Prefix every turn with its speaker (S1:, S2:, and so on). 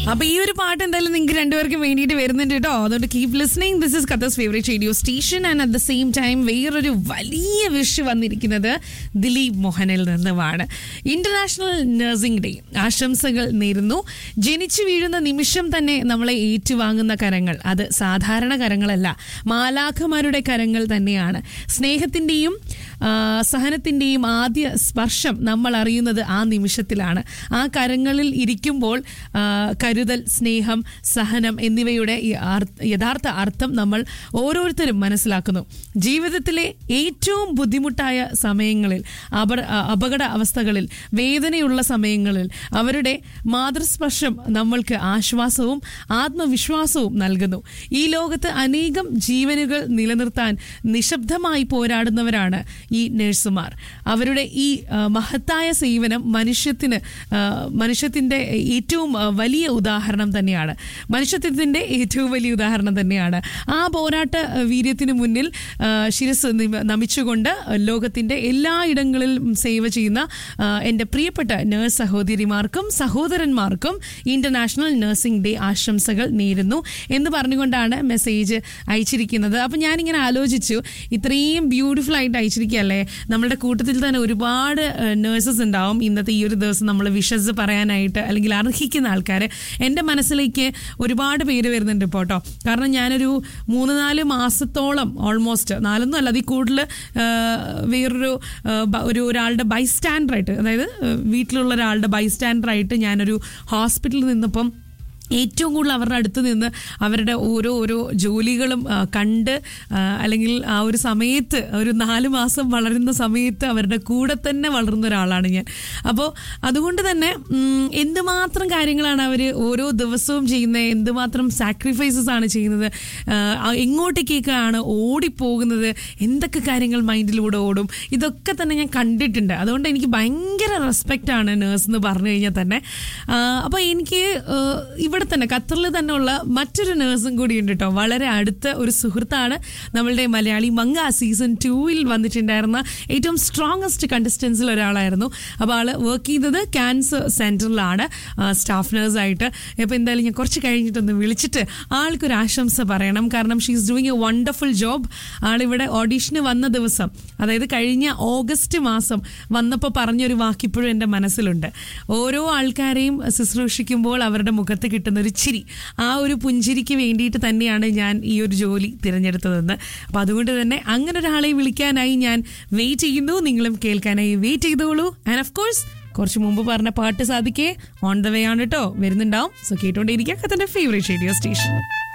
S1: അപ്പൊ ഈ ഒരു പാട്ട് എന്തായാലും നിങ്ങൾക്ക് രണ്ടുപേർക്കും വേണ്ടിയിട്ട് വരുന്നുണ്ട് കേട്ടോ അതുകൊണ്ട് keep listening this is Kathu's favourite radio station and at the same time വേറൊരു വലിയ വിഷ് വന്നിരിക്കുന്നത് ദിലീപ് മോഹനിൽ നിന്നുമാണ് ഇന്റർനാഷണൽ നഴ്സിംഗ് ഡേ ആശംസകൾ നേരുന്നു ജനിച്ചു വീഴുന്ന നിമിഷം തന്നെ നമ്മളെ ഏറ്റുവാങ്ങുന്ന കരങ്ങൾ അത് സാധാരണ കരങ്ങളല്ല മാലാഖമാരുടെ കരങ്ങൾ തന്നെയാണ് സ്നേഹത്തിന്റെയും ആ, സഹനത്തിന്റെയും ആദ്യ സ്പർശം നമ്മൾ അറിയുന്നത് ആ നിമിഷത്തിലാണ് ആ കരങ്ങളിൽ ഇരിക്കുമ്പോൾ ആ, കരുതൽ സ്നേഹം സഹനം എന്നിവയുടെ ഈ അർ- യഥാർത്ഥ അർത്ഥം നമ്മൾ ഓരോരുത്തരും മനസ്സിലാക്കുന്നു ജീവിതത്തിലെ ഏറ്റവും ബുദ്ധിമുട്ടായ സമയങ്ങളിൽ അപ അപകട അവസ്ഥകളിൽ വേദനയുള്ള സമയങ്ങളിൽ അവരുടെ മാതൃസ്പർശം നമ്മൾക്ക് ആശ്വാസവും ആത്മവിശ്വാസവും നൽകുന്നു ഈ ലോകത്ത് അനേകം ജീവനുകൾ നിലനിർത്താൻ നിശബ്ദമായി പോരാടുന്നവരാണ് ഈ നഴ്സുമാർ അവരുടെ ഈ ആ, മഹത്തായ സേവനം മനുഷ്യത്തിന് ആ, മനുഷ്യത്തിന്റെ ഏറ്റവും ആ, വലിയ ഉദാഹരണം തന്നെയാണ് മനുഷ്യത്വത്തിന്റെ ഏറ്റവും വലിയ ഉദാഹരണം തന്നെയാണ് ആ പോരാട്ട ആ, വീര്യത്തിന് മുന്നിൽ ആ, ശിരസ് നിമ- നമിച്ചുകൊണ്ട് ലോകത്തിന്റെ എല്ലായിടങ്ങളിലും സേവ ചെയ്യുന്ന ആ, എൻ്റെ പ്രിയപ്പെട്ട നഴ്സ് സഹോദരിമാർക്കും സഹോദരന്മാർക്കും ഇന്റർനാഷണൽ നഴ്സിംഗ് ഡേ ആശംസകൾ നേരുന്നു എന്ന് പറഞ്ഞുകൊണ്ടാണ് മെസ്സേജ് അയച്ചിരിക്കുന്നത് അപ്പം ഞാനിങ്ങനെ ആലോചിച്ചു ഇത്രയും ബ്യൂട്ടിഫുൾ ആയിട്ട് അയച്ചിരിക്കുകയല്ലേ നമ്മളുടെ കൂട്ടത്തിൽ തന്നെ ഒരുപാട് നേഴ്സസ് ഉണ്ടാവും ഇന്നത്തെ ഈ ഒരു ദിവസം നമ്മൾ വിഷസ് പറയാനായിട്ട് അല്ലെങ്കിൽ അർഹിക്കുന്ന ആൾക്കാർ എൻ്റെ മനസ്സിലേക്ക് ഒരുപാട് പേര് വരുന്നുണ്ട് ഇപ്പോൾ കേട്ടോ കാരണം ഞാനൊരു മൂന്ന് നാല് മാസത്തോളം ഓൾമോസ്റ്റ് നാലൊന്നും അല്ല അതിൽ കൂടുതൽ ആ, വേറൊരു ആ, ബ- ഒരു ഒരാളുടെ ബൈസ്റ്റാൻഡറായിട്ട് അതായത് ആ, വീട്ടിലുള്ള ഒരാളുടെ ബൈസ്റ്റാൻഡറായിട്ട് ഞാനൊരു ഹോസ്പിറ്റലിൽ നിന്നപ്പം ഏറ്റവും കൂടുതൽ അവരുടെ അടുത്ത് നിന്ന് അവരുടെ ഓരോ ഓരോ ജോലികളും ആ, കണ്ട് ആ, അല്ലെങ്കിൽ ആ ഒരു സമയത്ത് ഒരു നാല് മാസം വളരുന്ന സമയത്ത് അവരുടെ കൂടെ തന്നെ വളർന്ന ഒരാളാണ് ഞാൻ അപ്പോൾ അതുകൊണ്ട് തന്നെ ഉം, എന്തുമാത്രം കാര്യങ്ങളാണ് അവർ ഓരോ ദിവസവും ചെയ്യുന്നത് എന്തുമാത്രം സാക്രിഫൈസസ് ആണ് ചെയ്യുന്നത് ആ, ആ, എങ്ങോട്ടേക്കൊക്കെയാണ് ഓടിപ്പോകുന്നത് എന്തൊക്കെ കാര്യങ്ങൾ മൈൻഡിലൂടെ ഓടും ഇതൊക്കെ തന്നെ ഞാൻ കണ്ടിട്ടുണ്ട് അതുകൊണ്ട് എനിക്ക് ഭയങ്കര റെസ്പെക്റ്റ് ആണ് നേഴ്സ് എന്ന് പറഞ്ഞു കഴിഞ്ഞാൽ തന്നെ അപ്പോൾ എനിക്ക് ആ, ഇവിടെ തന്നെ ഖത്തറിൽ തന്നെ ഉള്ള മറ്റൊരു നേഴ്സും കൂടി ഉണ്ട് കേട്ടോ വളരെ അടുത്ത ഒരു സുഹൃത്താണ് നമ്മളുടെ മലയാളി മങ്ക സീസൺ ടൂവിൽ വന്നിട്ടുണ്ടായിരുന്ന ഏറ്റവും സ്ട്രോങ്ങസ്റ്റ് കണ്ടസ്റ്റൻസിൽ ഒരാളായിരുന്നു അപ്പോൾ ആള് വർക്ക് ചെയ്തത് ക്യാൻസർ സെൻറ്ററിലാണ് സ്റ്റാഫ് നേഴ്സായിട്ട് അപ്പോൾ എന്തായാലും ഞാൻ കുറച്ച് കഴിഞ്ഞിട്ടൊന്ന് വിളിച്ചിട്ട് ആൾക്കൊരു ആശംസ പറയണം കാരണം she is doing a wonderful job ആളിവിടെ ഓഡീഷന് വന്ന ദിവസം അതായത് കഴിഞ്ഞ ഓഗസ്റ്റ് മാസം വന്നപ്പോൾ പറഞ്ഞൊരു വാക്കിപ്പോഴും എൻ്റെ മനസ്സിലുണ്ട് ഓരോ ആൾക്കാരെയും ശുശ്രൂഷിക്കുമ്പോൾ അവരുടെ മുഖത്ത് കിട്ടുന്ന ഒരു ചിരി ആ ഒരു പുഞ്ചിരിക്ക് വേണ്ടിയിട്ട് തന്നെയാണ് ഞാൻ ഈ ഒരു ജോലി തിരഞ്ഞെടുത്തതെന്ന് അപ്പോൾ അതുകൊണ്ട് തന്നെ അങ്ങനെ ഒരാളെ വിളിക്കാനായി ഞാൻ വെയിറ്റ് ചെയ്യുന്നു നിങ്ങളും കേൾക്കാനായി വെയിറ്റ് ചെയ്തോളൂ ആൻഡ് ഓഫ് കോഴ്സ് കുറച്ച് മുമ്പ് പറഞ്ഞ പാട്ട് സാധിക്കേ ഓൺ ദ വേ ആണ് കേട്ടോ വരുന്നുണ്ടാവും സോ കേട്ടോണ്ടേയിരിക്കുക കത്തന്റെ ഫേവറേറ്റ് റേഡിയോ സ്റ്റേഷൻ